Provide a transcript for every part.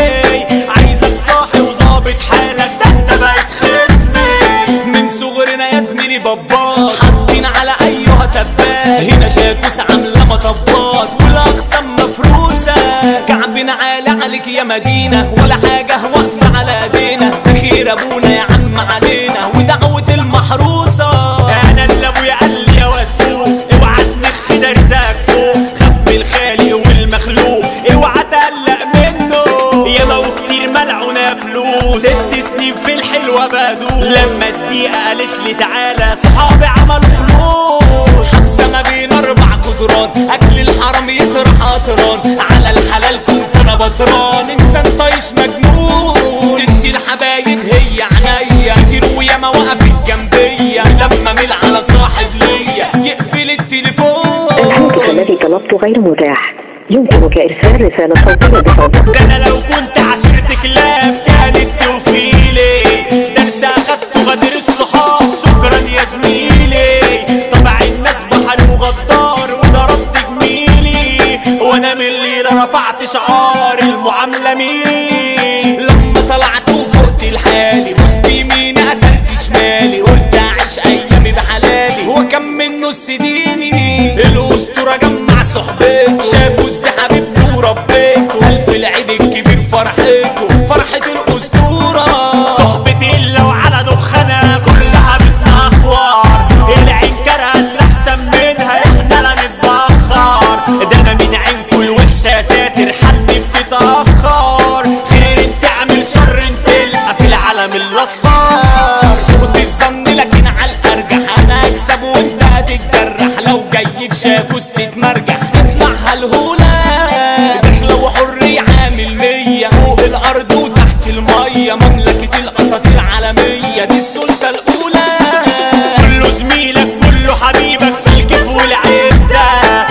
عايزك صاحي وظابط حالك ده انت بقيت خصمي من صغرنا يا زميلي بابات حاطين على ايها تبات هنا شاكوس عامله مطبات والاقسام مفروسه كعبنا عالي عليك يا مدينه ولا حاجه واقفه على ايدينا بخير ابونا يا عم علينا ودعوه المحروسه انا اللي ابويا قال لي يا واد فوق اوعى تنخ ده رزقك فوق خبي الخالق والمخلوق اوعى تقلق منه ياما وكتير ملعونة فلوس ست سنين في الحلوة بدوس لما الدقيقة قالت لي تعالى صحابي عملوا فلوس حبسه ما بين اربع جدران اكل الحرام يطرح قطران على الحلال كنت انا بطران انسان طايش مجنون ست الحبايب هي عينيا كتير وياما وقفت جنبيا لما ميل على صاحب ليا يقفل التليفون الهاتف الذي طلبت غير متاح يمكنك إرسال رسالة صوتية بصوتك ده انا لو كنت عشرة كلاب كانت توفيلي درس اخدته غدر الصحاب شكرا يا زميلي طبع الناس بحر وغدار وده رد جميلي وانا من اللي رفعت شعار المعاملة ميري لما طلعت وفقت لحالي بوست يميني قتلت شمالي قلت اعيش ايامي بحلالي هو كم من نص ديني الاسطوره جمع صحبته شاكوس ده حبيبته وربيته الف العيد الكبير فرحته فرحه الاسطوره صحبتي لو على دخانة كلها بتنخور العين كره اللي احسن منها احنا لا نتبخر ده انا من عينكوا الوحشة يا ساتر حالتي بتتأخر خير انت اعمل شر انت تلقى في العالم الاصفر صوت الظن لكن على الارجح انا اكسب وانت هتتجرح لو جاي في شاكوس تتمرجح تطلع هالهولة داخلة وحرية عامل مية فوق الارض وتحت المية مملكة الاساطير عالمية دي السلطة الاولى كله زميلك كله حبيبك في الكيف والعدة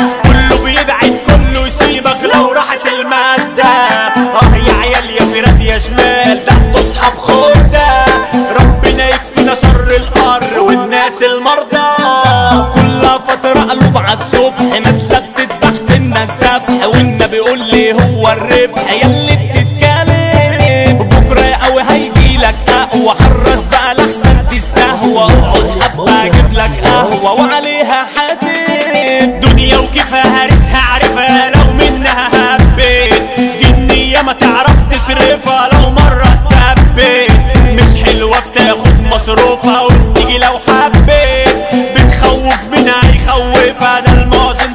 كله بيبعد كله يسيبك لو راحت المادة اه يا عيال يا فراد يا شمال ده انتوا اصحاب خردة ربنا يكفينا شر القر والناس المرضى كلها فترة قلوب عالصبح مسلة بتذبح في الناس ذبح والنبي يقول لي هو الربح ياللي بتتكلم بكرة قوي هيجيلك اقوى حرص بقى لحسن تستهوى اقعد حبة اجيب لك قهوة وعليها حاسب دنيا وكيفها هرسها عارفها لو منها هبت جنية ما تعرف تصرفها لو مرة تهبت مش حلوة بتاخد مصروفها وبتيجي لو حبت بتخوف منها يخوفها ده المازن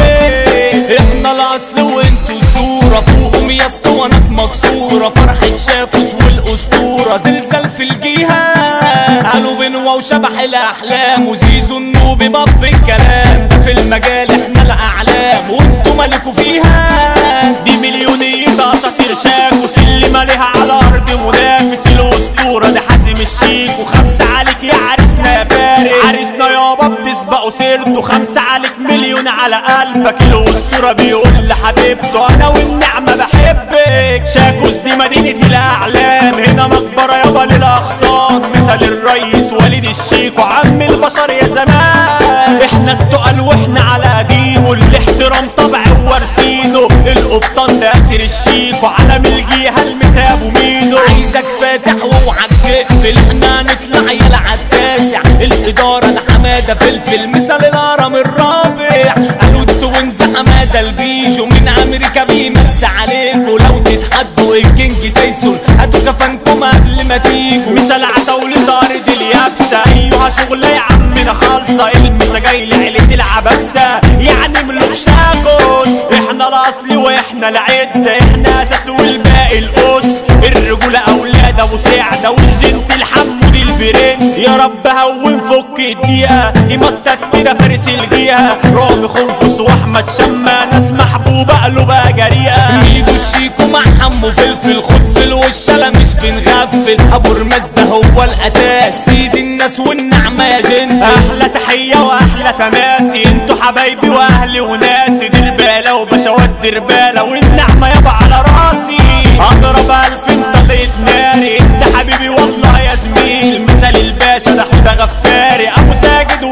طفت احنا الاصل وانتوا الصورة فوقهم يا اسطوانات مكسورة فرحة شاكوس والاسطورة زلزال في الجيهة قالوا بنوى وشبح الاحلام وزيزو النوبي باب الكلام ده في المجال احنا الاعلام وانتوا مالكوا فيها دي مليونية اساطير شاكوس اللي مالها على ارض منافس الاسطورة ده حازم الشيك وخمسة عليك يا عريسنا يا فارس عريسنا يابا بتسبقوا سيرته خمسة عليك مليون على قلبك الاسطورة بيقول لحبيبته انا والنعمة بحبك شاكوس دي مدينة الاعلام هنا مقبرة يابا للاغصان مثال الريس وليد الشيك وعم البشر يا زمان احنا التقل واحنا على دينه الاحترام طبع وارثينه القبطان ده ياسر الشيك وعلم الجيهة المساب ومينه عايزك فاتح واوعك تقفل احنا نطلع يلا عالتاسع الاداره الحماده فلفل مثال الهرم الرابع قالوا التوينز حماده البيجو من امريكا بيمس عليكوا لو تتحدوا الكينج تايسون هاتوا كفنكم قبل ما تيجوا مثال عتاولة أرض اليابسة أيها شغلة يا عمنا خالصة المسا جاي لعيلة العبابسة يعني ملوك شاكوس احنا الأصل واحنا العدة احنا أساس والباقي الأس الرجولة أولاد أبو سعدة والجنت الحمود البرنس يا رب هون فك الدقيقة يمطت كده فارس الجيهة رامي خنفس وأحمد شما ناس محبوبة قلوبها جريئة ميدو الشيكو مع حمو فلفل خد في الوش انا مش بنغفل ابو رماس ده هو الاساس سيد الناس والنعمه يا جن احلى تحيه واحلى تماسي انتوا حبايبي واهلي وناسي درباله وبشوات درباله والنعمه يابا على راسي اضرب الف انت ناري انت حبيبي والله يا زميل مثال الباشا ده حوده غفاري ابو ساجد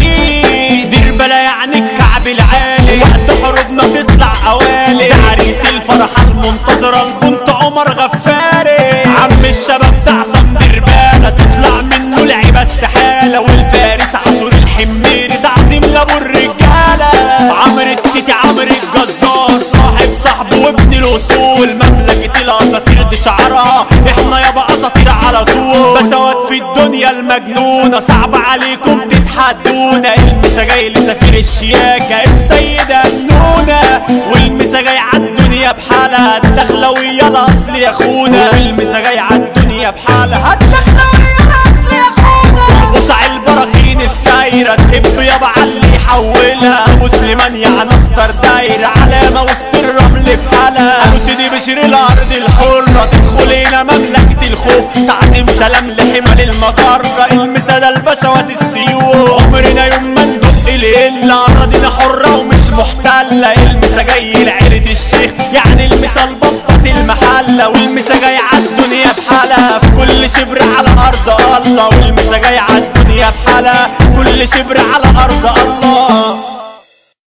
وياسين درباله يعني الكعب العالي وقت حروبنا تطلع اوالي ده عريس الفرحه المنتظره البنت عمر عمر غفاري عم الشباب بتاع صمد ربالة تطلع منه لعيبة استحالة والفارس عاشور الحميري تعظيم لابو الرجالة عمرو التيتي عمرو الجزار صاحب صاحبه وابن الاصول مملكة الاساطير دي شعرها احنا يابا اساطير على طول بسوات في الدنيا المجنونة صعب عليكم تتحدونا المسا جاي لسفير الشياكة السيدة النونة والمسا جاي عالدنيا بحالها الدخلوية الاصل يا اخونا والمسا جاي عالدنيا بحالها الدخلوية الاصل يا اخونا وسع البراكين السايرة تحب يابا علي يحولها مسلمان يعني اختار دايرة علامة وسط الرمل بحالها ابو سيدي بشير الارض الحرة تدخلينا مملكة الخوف تعظيم سلام لحمل المقرة المسادة البشوات السيوف عمرنا يوم ما ندق الهلة اراضينا حرة ومش محتلة المسا جاي لعيلة الشيخ يعني المسا البطة المحلة والمسا جاي عالدنيا بحالها في كل شبر على ارض الله والمسا جاي عالدنيا بحالها كل شبر على